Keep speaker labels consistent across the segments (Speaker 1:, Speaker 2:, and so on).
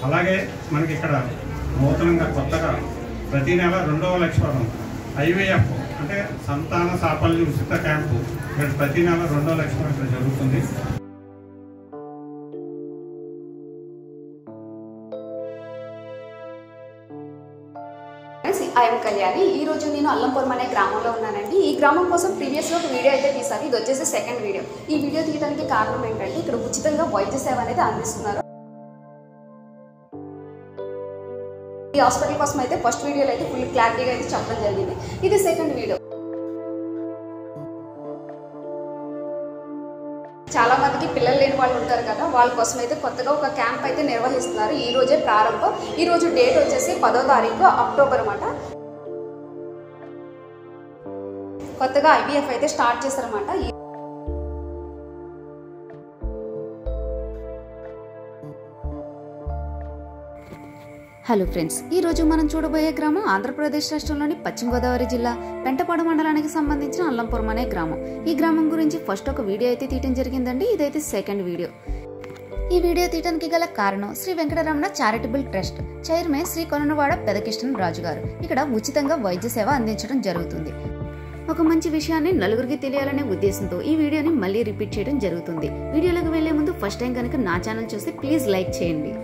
Speaker 1: అలాగే మనకి ఇక్కడ నూతనంగా కొత్తగా ప్రతి నెల రెండవ లక్ష్యం ఐవీఎఫ్ అంటే సంతాన సాఫల్య ఉచిత క్యాంపు ఇక్కడ ప్రతి నెల రెండవ లక్ష్యం ఇక్కడ జరుగుతుంది
Speaker 2: ఐఎమ్ కళ్యాణి ఈ రోజు నేను అల్లంపురం అనే గ్రామంలో ఉన్నానండి ఈ గ్రామం కోసం ప్రీవియస్లో ఒక వీడియో అయితే తీసాను ఇది వచ్చేసి సెకండ్ వీడియో ఈ వీడియో తీయడానికి కారణం ఏంటంటే ఇక్కడ ఉచితంగా వైద్య సేవ అనేది అందిస్తున్నారు ఈ హాస్పిటల్ కోసం అయితే ఫస్ట్ వీడియోలో అయితే ఫుల్ క్లారిటీగా అయితే చెప్పడం జరిగింది ఇది సెకండ్ వీడియో చాలా మందికి పిల్లలు లేని వాళ్ళు ఉంటారు కదా వాళ్ళ కోసం అయితే కొత్తగా ఒక క్యాంప్ అయితే నిర్వహిస్తున్నారు ఈ రోజే ప్రారంభం ఈ రోజు డేట్ వచ్చేసి పదో తారీఖు అక్టోబర్ అన్నమాట కొత్తగా ఐవీఎఫ్ అయితే స్టార్ట్ చేశారన్నమాట ఈ-
Speaker 3: హలో ఫ్రెండ్స్ ఈ రోజు మనం చూడబోయే గ్రామం ఆంధ్రప్రదేశ్ రాష్ట్రంలోని పశ్చిమ గోదావరి జిల్లా పెంటపాడు మండలానికి సంబంధించిన అల్లంపురం అనే గ్రామం ఈ గ్రామం గురించి ఫస్ట్ ఒక వీడియో అయితే తీయడం జరిగిందండి ఇదైతే సెకండ్ వీడియో ఈ వీడియో తీయడానికి గల కారణం Shri Venkataramana charitable trust chairman Shri Konanavada Pedakishtan Raju గారు ఇక్కడ ఉచితంగా వైద్య సేవ అందించడం జరుగుతుంది ఒక మంచి విషయాన్ని నలుగురికి తెలియాలనే ఉద్దేశంతో ఈ వీడియోని మళ్ళీ రిపీట్ చేయడం జరుగుతుంది వీడియోలోకి వెళ్లే ముందు ఫస్ట్ టైం కనుక నా ఛానల్ చూస్తే ప్లీజ్ లైక్ చేయండి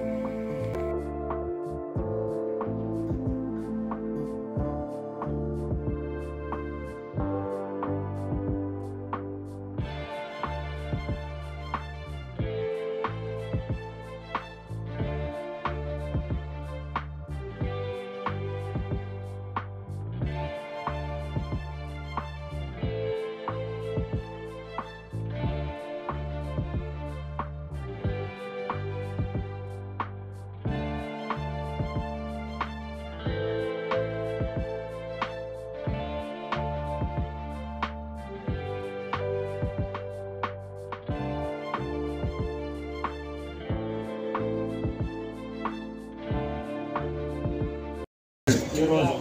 Speaker 1: ఈరోజు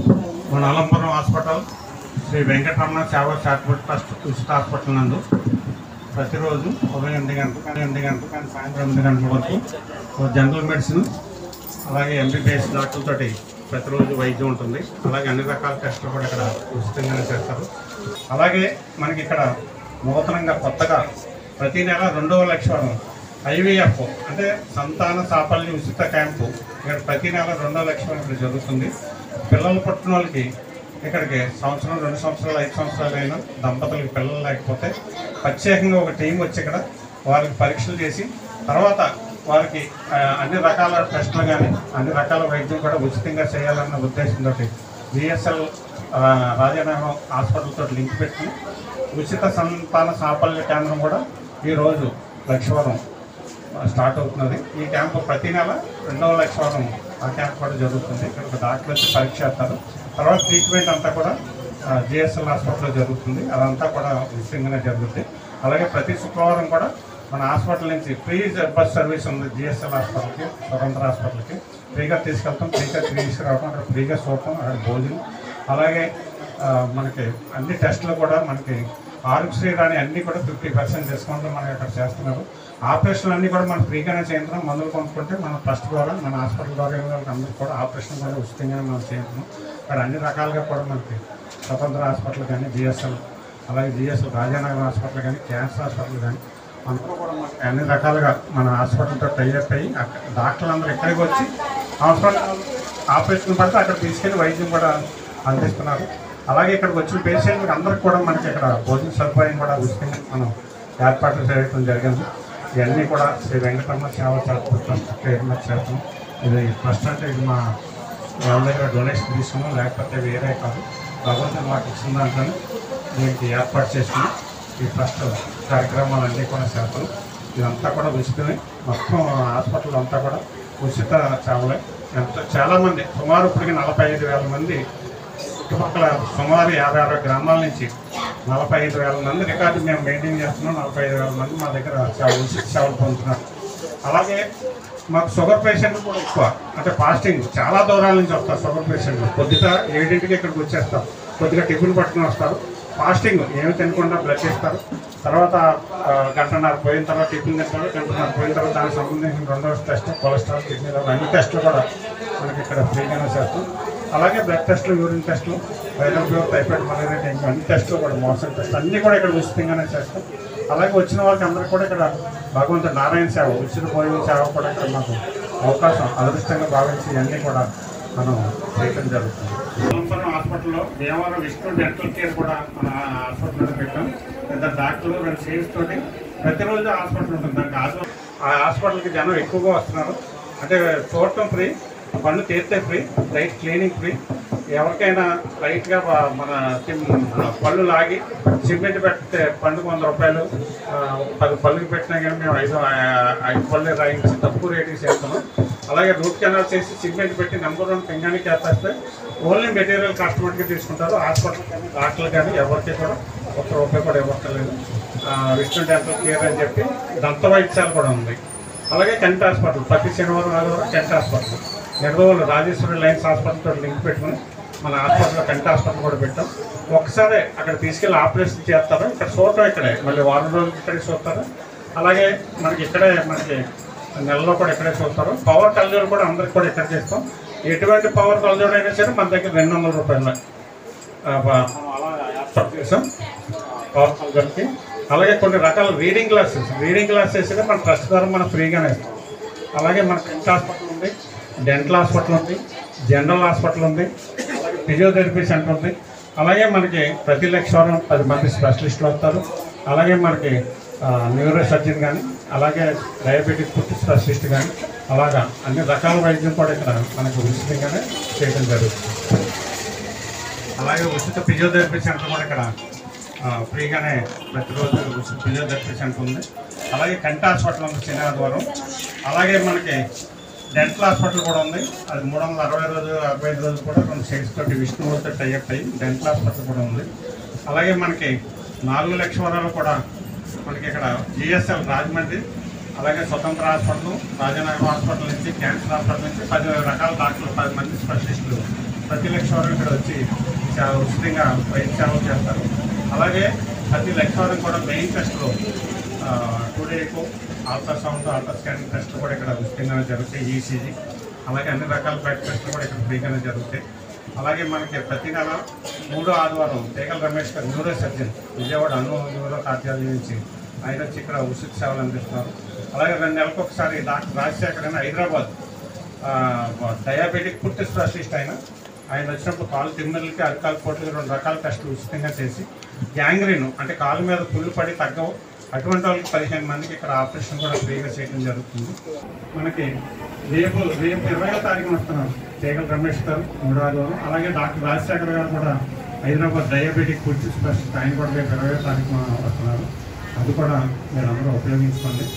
Speaker 1: మన అలంపురం హాస్పిటల్ శ్రీ వెంకటరమణ సేవ చారిటబుల్ ట్రస్ట్ ఉచిత హాస్పిటల్ నందు ప్రతిరోజు ఉదయం ఎనిమిది గంటలు కానీ ఎనిమిది గంటలు కానీ సాయంత్రం ఎనిమిది గంటల వరకు ఓ జనరల్ మెడిసిన్ అలాగే ఎంబీబీఎస్ డాక్టర్లతోటి ప్రతిరోజు వైద్యం ఉంటుంది అలాగే అన్ని రకాల టెస్టులు కూడా ఇక్కడ ఉచితంగానే చేస్తారు అలాగే మనకి ఇక్కడ నూతనంగా కొత్తగా ప్రతి నెల రెండవ లక్ష్యం ఐవీఎఫ్ అంటే సంతాన సాఫల్య ఉచిత క్యాంపు ఇక్కడ ప్రతి నెల రెండో లక్ష్యం ఇక్కడ జరుగుతుంది పిల్లలు పుట్టిన వాళ్ళకి ఇక్కడికి సంవత్సరం రెండు సంవత్సరాలు ఐదు సంవత్సరాలు అయినా దంపతులకి పిల్లలు లేకపోతే ప్రత్యేకంగా ఒక టీం వచ్చి ఇక్కడ వారికి పరీక్షలు చేసి తర్వాత వారికి ఆ, అన్ని రకాల టెస్టులు కానీ అన్ని రకాల వైద్యం కూడా ఉచితంగా చేయాలన్న ఉద్దేశంతో బిఎస్ఎల్ రాజానగరం హాస్పిటల్ తోటి లింక్ పెట్టి ఉచిత సంతాన సాఫల్య కేంద్రం కూడా ఈరోజు లక్ష్యవరం స్టార్ట్ అవుతున్నది ఈ క్యాంపు ప్రతి నెల రెండవ లక్ష్యవరం ఆ క్యాంప్ కూడా జరుగుతుంది ఇక్కడ ఒక డాక్టర్ వచ్చి పరీక్ష చేస్తారు తర్వాత ట్రీట్మెంట్ అంతా కూడా జిఎస్ఎల్ హాస్పిటల్లో జరుగుతుంది అదంతా కూడా ఉచితంగానే జరుగుతుంది అలాగే ప్రతి శుక్రవారం కూడా మన హాస్పిటల్ నుంచి ఫ్రీ బస్ సర్వీస్ ఉంది జిఎస్ఎల్ హాస్పిటల్కి స్వతంత్ర హాస్పిటల్కి ఫ్రీగా తీసుకెళ్తాం ఫ్రీగా తీసుకురావడం అక్కడ ఫ్రీగా చూడటం అక్కడ భోజనం అలాగే ఆ, మనకి అన్ని టెస్టులు కూడా మనకి ఆరోగ్యశ్రీ రాని అన్ని కూడా ఫిఫ్టీ పర్సెంట్ డిస్కౌంట్ మనకి అక్కడ చేస్తున్నారు ఆపరేషన్లు అన్నీ కూడా మనం ఫ్రీగానే చేయించడం మందులు కొనుక్కుంటే మన ట్రస్ట్ ద్వారా మన హాస్పిటల్ ద్వారా వెళ్ళిన వాళ్ళకి అందరికీ కూడా ఆపరేషన్ కూడా ఉచితంగానే మనం చేయించడం అక్కడ అన్ని రకాలుగా కూడా మనకి స్వతంత్ర హాస్పిటల్ కానీ జిఎస్ఎల్ అలాగే జిఎస్ఎల్ రాజానగర్ హాస్పిటల్ కానీ క్యాన్సర్ హాస్పిటల్ కానీ అందరూ కూడా మనకి అన్ని రకాలుగా మన హాస్పిటల్తో టైఅప్ అయ్యి అక్కడ డాక్టర్లు అందరూ ఇక్కడికి వచ్చి హాస్పిటల్ ఆపరేషన్ పడితే అక్కడ తీసుకెళ్ళి వైద్యం కూడా అందిస్తున్నారు అలాగే ఇక్కడికి వచ్చిన పేషెంట్లకు అందరికి కూడా మనకి ఇక్కడ భోజన సదుపాయం కూడా ఉచితంగా మనం ఏర్పాట్లు చేయడం జరిగింది ఇవన్నీ కూడా శ్రీ వెంకటరమణ సేవ చారిటబుల్ ట్రస్ట్ పేరున చేస్తాం ఇది ట్రస్ట్ అంటే ఇది మా వాళ్ళ దగ్గర డొనేషన్ తీసుకున్నాం లేకపోతే వేరే కాదు భగవంతుడు మాకు ఇచ్చిన దాంట్లో దీనికి ఏర్పాటు చేసుకుని ఈ ట్రస్ట్ కార్యక్రమాలన్నీ కూడా చేస్తాం ఇదంతా కూడా ఉచితమే మొత్తం హాస్పిటల్ అంతా కూడా ఉచిత సేవలే ఎంత చాలామంది సుమారు ఇప్పటికి నలభై ఐదు వేల మంది చుట్టుపక్కల సుమారు యాభై అరవై గ్రామాల నుంచి నలభై ఐదు వేల మంది రికార్డు మేము మెయింటైన్ చేస్తున్నాం నలభై ఐదు వేల మంది మా దగ్గర సేవ ఉచిత సేవలు పొందుతున్నారు అలాగే మాకు షుగర్ పేషెంట్లు కూడా ఎక్కువ అంటే ఫాస్టింగ్ చాలా దూరాల నుంచి వస్తారు షుగర్ పేషెంట్లు కొద్దిగా ఏడింటికి ఇక్కడికి వచ్చేస్తారు కొద్దిగా టిఫిన్ పట్టుకుని వస్తారు ఫాస్టింగ్ ఏమి తినకుండా బ్లడ్ ఇస్తారు తర్వాత ఆ, గంటన్నర పోయిన తర్వాత టిఫిన్ తింటారు గంటన్నర పోయిన తర్వాత దానికి సంబంధించిన రెండో టెస్ట్ కొలెస్ట్రాల్ కిడ్నీ లెవెల్ అన్ని టెస్టులు కూడా మనకి ఇక్కడ ఫ్రీగానే చేస్తాం అలాగే బ్లడ్ టెస్టులు యూరిన్ టెస్టులు viral fever typhoid malaria dengue అన్ని టెస్టులు కూడా మోషన్ టెస్ట్ అన్నీ కూడా ఇక్కడ ఉచితంగానే చేస్తాం అలాగే వచ్చిన వాళ్ళకి అందరికీ కూడా ఇక్కడ భగవంతుడు నారాయణ సేవ ఉచిత భోజన సేవ కూడా ఇక్కడ మాకు అవకాశం అదృష్టంగా భావించి ఇవన్నీ కూడా మనం చేయడం జరుగుతుంది అనంతపురం హాస్పిటల్లో భీమవరం విష్ణు డెంటల్ కేర్ కూడా మన హాస్పిటల్లో పెట్టాం ఇద్దరు డాక్టర్లు రెండు సేల్స్ తోటి ప్రతిరోజు హాస్పిటల్ ఉంటుంది దానికి హాస్పిటల్ ఆ హాస్పిటల్కి జనం ఎక్కువగా వస్తున్నారు అంటే చూడటం ఫ్రీ పన్ను తీస్తే ఫ్రీ లైట్ క్లీనింగ్ ఫ్రీ ఎవరికైనా లైట్గా వా- మన సిమ్- పళ్ళు లాగి సిమెంట్ పెడితే పండుగ వంద రూపాయలు ఆ, ఒక పది పళ్ళుకి పెట్టినా కానీ మేము ఐదు ఆ- ఐదు పళ్ళు రాయించి తక్కువ రేటుకి చేస్తున్నాం అలాగే రూట్ కెనాల్ చేసి సిమెంట్ పెట్టి నెంబర్ వన్ పింగానికి చేస్తే ఓన్లీ మెటీరియల్ కస్టమర్కి తీసుకుంటారు హాస్పిటల్ కానీ డాక్టర్లు కానీ ఎవరికి కూడా ఒక్క రూపాయి కూడా ఇవ్వక్కర్లేదు ఆ, విష్ణు డెంటల్ కేర్ అని చెప్పి దంత వైద్యాలు కూడా ఉంది అలాగే కెంట్ హాస్పిటల్ ప్రతి శనివారం ఆదివారం Kent hospital Nirmal Rajeshwari Lions హాస్పిటల్తో లింక్ పెట్టుకుని మన హాస్పిటల్ కెంట్ హాస్పిటల్ కూడా పెట్టాం ఒకసారి అక్కడ తీసుకెళ్ళి ఆపరేషన్ చేస్తారు ఇక్కడ చూడటం ఇక్కడే మళ్ళీ వారం రోజులు ఇక్కడే చూస్తారు అలాగే మనకి ఇక్కడే మనకి నెలలో కూడా ఇక్కడే చూస్తారు పవర్ కల్జోడ్ కూడా అందరికి కూడా ఇక్కడ చేస్తాం ఎటువంటి పవర్ కల్జోడ్ అయినా సరే మన దగ్గర రెండు వందల రూపాయలు ఆ, బ- మనం అలా ఏర్పాటు చేసాం పవర్ కల్జోడ్కి అలాగే కొన్ని రకాల రీడింగ్ క్లాసెస్ రీడింగ్ క్లాసెస్ మన ట్రస్ట్ ద్వారా మనం ఫ్రీగానే ఇస్తాం అలాగే మన కంటి హాస్పిటల్ ఉంది డెంటల్ హాస్పిటల్ ఉంది జనరల్ హాస్పిటల్ ఉంది అలాగే ఫిజియోథెరపీ సెంటర్ ఉంది అలాగే మనకి ప్రతి లక్షవారం పది మంది స్పెషలిస్టులు వస్తారు అలాగే మనకి న్యూరో సర్జన్ కానీ అలాగే డయాబెటిక్ ఫుడ్ స్పెషలిస్ట్ కానీ అలాగా అన్ని రకాల వైద్యం కూడా ఇక్కడ మనకు ఉచితంగానే చేయడం జరుగుతుంది అలాగే ఉచిత ఫిజియోథెరపీ సెంటర్ కూడా ఇక్కడ ఆ, ఫ్రీగానే ప్రతిరోజు ఉచిత ఫిజియోథెరపీ సెంటర్ ఉంది అలాగే కంటి హాస్పిటల్ ఉంది శనివారం అలాగే మనకి డెంటల్ హాస్పిటల్ కూడా ఉంది అది మూడు వందల అరవై రోజులు అరవై ఐదు రోజులు కూడా రెండు సైడ్స్ తోటి విష్ణువులతో టైఅప్ అయ్యి డెంటల్ హాస్పిటల్ కూడా ఉంది అలాగే మనకి నాలుగు లక్షల వరాలు కూడా మనకి ఇక్కడ జిఎస్ఎల్ రాజమండ్రి అలాగే స్వతంత్ర హాస్పిటల్ రాజనగరం హాస్పిటల్ నుంచి క్యాన్సర్ హాస్పిటల్ నుంచి పది రకాల డాక్టర్లు పది మంది స్పెషలిస్టులు ప్రతి లక్ష వరకు ఇక్కడ వచ్చి సేవ- ఉచితంగా వైద్య సేవలు చేస్తారు అలాగే ప్రతి లక్ష వరకు కూడా మెయిన్ టెస్ట్లో టూ డేకు అల్ట్రాసౌండ్ అల్ట్రా స్కానింగ్ టెస్ట్ కూడా ఇక్కడ ఉచితంగానే జరుగుతాయి ఈసీజీ అలాగే అన్ని రకాల బ్లడ్ టెస్ట్లు కూడా ఇక్కడ ఫ్రీగానే జరుగుతాయి అలాగే మనకి ప్రతి నెల మూడో ఆదివారం తేగల రమేష్ గారు neuro surgeon Vijayawada Anu neuro cardiology నుంచి ఆయన వచ్చి ఇక్కడ ఉచిత సేవలు అందిస్తున్నారు అలాగే రెండు నెలలకు ఒకసారి డాక్టర్ రాజశేఖర్ అని హైదరాబాద్ ఆ, డయాబెటిక్ ఫుడ్ స్పెషలిస్ట్ ఆయన ఆయన వచ్చినప్పుడు కాలు తిమ్మిర్లకి అరికాలు పోట్లకి రెండు రకాల టెస్టులు ఉచితంగా చేసి గ్యాంగ్రీన్ అంటే కాలు మీద పుల్లు పడి తగ్గవు అటువంటి వాళ్ళకి పదిహేను మందికి ఇక్కడ ఆపరేషన్ కూడా ఫ్రీగా చేయడం జరుగుతుంది మనకి రేపు రేపు ఇరవయో తారీఖున వస్తున్నాం తేగల రమేష్ గారు మూడో ఆదివారం అలాగే డాక్టర్ రాజశేఖర్ గారు కూడా హైదరాబాద్ డయాబెటిక్ ఫుడ్ స్పెషలిస్ట్ ఆయన కూడా రేపు ఇరవయో తారీఖున వస్తున్నారు అది కూడా మీరు అందరూ ఉపయోగించుకోండి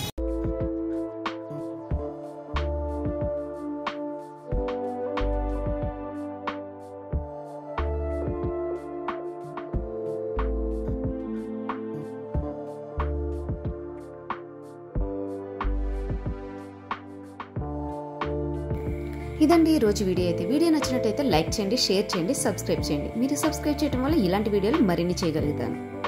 Speaker 3: ఇదండి ఈ రోజు వీడియో అయితే వీడియో నచ్చినట్టయితే లైక్ చేయండి షేర్ చేయండి సబ్స్క్రైబ్ చేయండి మీరు సబ్స్క్రైబ్ చేయడం వల్ల ఇలాంటి వీడియోలు మరిన్ని చేయగలుగుతాను